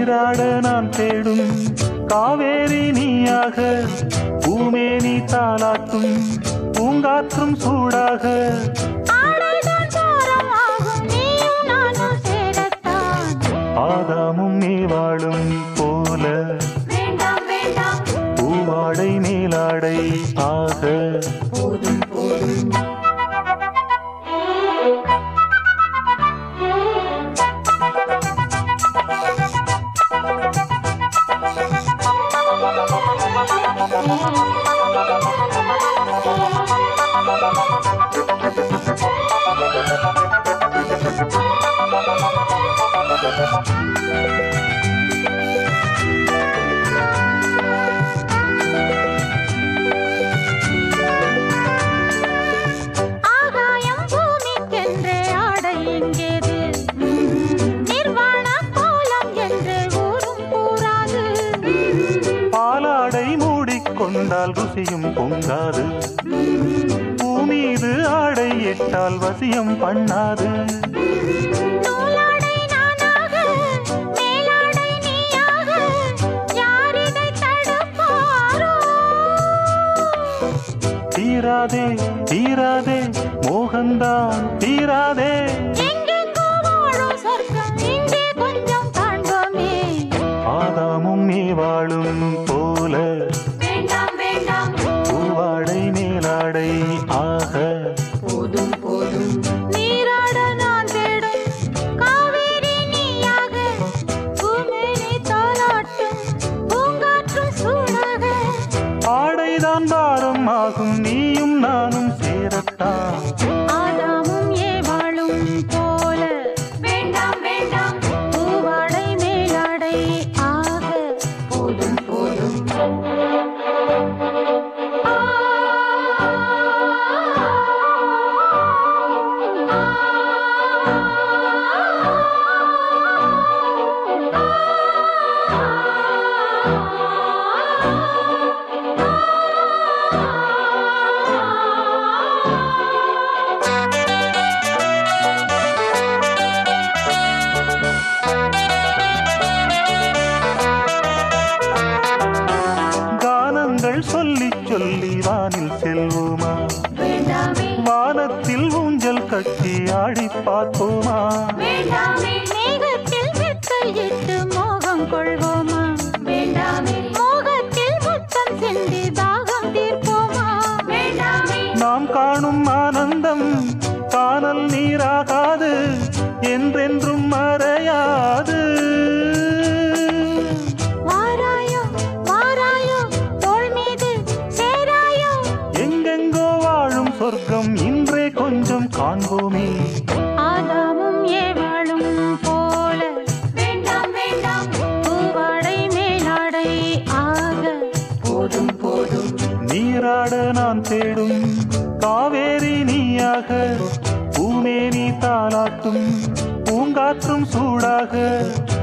நீராட நான் தேடும் காவேரி நீயாக பூமேனி தாளாட்டும் பூங்காற்றும் சூடாக ஆடைதான் பாரமாகும் நீயும் நானும் சேரத்தான் ஆதாமும் நீவாளும் போல வேண்டாம் வேண்டாம் பூவாடை மேலாடை ஆக போதும் போதும் ஆகாயம் பூமிக்கென்றே ஆடை எங்கேது நிர்வாண கோலம் என்று ஊரும் கூறாது பாலாடை மூடிக்கொண்டால் ருசியும் பொங்காது பூமீது ஆடை இட்டால் வசியம் பண்ணாது நூலாடை நானாக மேலாடை நீயாக யார் இதை தடுப்பாரோ தீராதே தீராதே மோகந்தான் தீராதே எங்கெங்கோ வாழும் சொர்க்கம் இங்கே கொஞ்சம் காண்போமே ஆதாமும் மேவாளும் போல வேண்டாம் வேண்டாம் பூவாடை மேலாடை ஆக போதும் போதும் நீராட நான் தேடும் காவேரி நீயாக பூமேனி தாளாட்டும் பூங்காற்றும் சூடாக ஆடைதான் பாரம் ஆகும் நீயும் நானும் சேரத்தான் ஆதாமும் ஏவாளும் போல வேண்டாம் வேண்டாம் பூவாடை மேலாடை ஆக போதும் போதும் கானங்கள் சொல்லி சொல்லி வானில் செல்வோமா வேண்டாமே வானத்தில் ஊஞ்சல் கட்டி ஆடி பார்ப்போமா வேண்டாமே மேகத்தில் மெத்தையிட்டு மோகம் கொள்வோமா வேண்டாமே மோகத்தில் முத்தம் சிந்தி தாகம் தீர்ப்போமா வேண்டாமே நாம் காணும் ஆனந்தம் காணல் நீராகாது என்றென்றும் மறையாது வாராயோ வாராயோ தோள் மீது சேராயோ எங்கெங்கோ வாழும் சொர்க்கம் இன்றே கொஞ்சம் காண்போமே ஆதாமும் ஏவாளும் போல வேண்டாம் வேண்டாம் பூவாடை மேலாடை ஆக போதும் போதும் நீராட நான் தேடும் காவேரி நீயாக பூமேனி தாளாட்டும் பூங்காற்றும் சூடாக